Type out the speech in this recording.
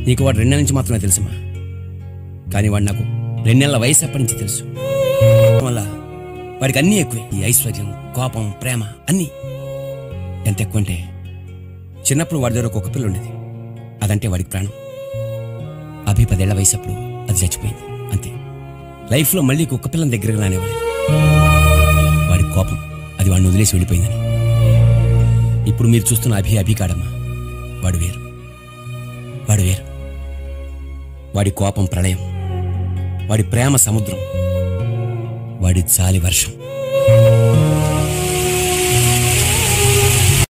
నీకు వాడు రెండు నెలల నుంచి మాత్రమే తెలుసమ్మా కానీ వాడు నాకు రెండు నెలల వయసు అప్పటి నుంచి తెలుసు వల్ల వాడికి అన్నీ ఎక్కువే ఈ ఐశ్వర్యం కోపం ప్రేమ అన్నీ ఎంత ఎక్కువ అంటే చిన్నప్పుడు వాడి దగ్గర ఒక కుక్క పిల్ల ఉండేది అదంటే వాడికి ప్రాణం అభి పదేళ్ల వయసు అప్పుడు అది చచ్చిపోయింది అంతే లైఫ్లో మళ్ళీ కుక్క పిల్లని దగ్గరకు రానివ్వలేదు వాడి కోపం అది వాడిని వదిలేసి వెళ్ళిపోయిందని ఇప్పుడు మీరు చూస్తున్న అభి అభి కాడమ్మా వాడు వేరు వాడు వేరు వాడి కోపం ప్రళయం వాడి ప్రేమ సముద్రం వాడి చాలి వర్షం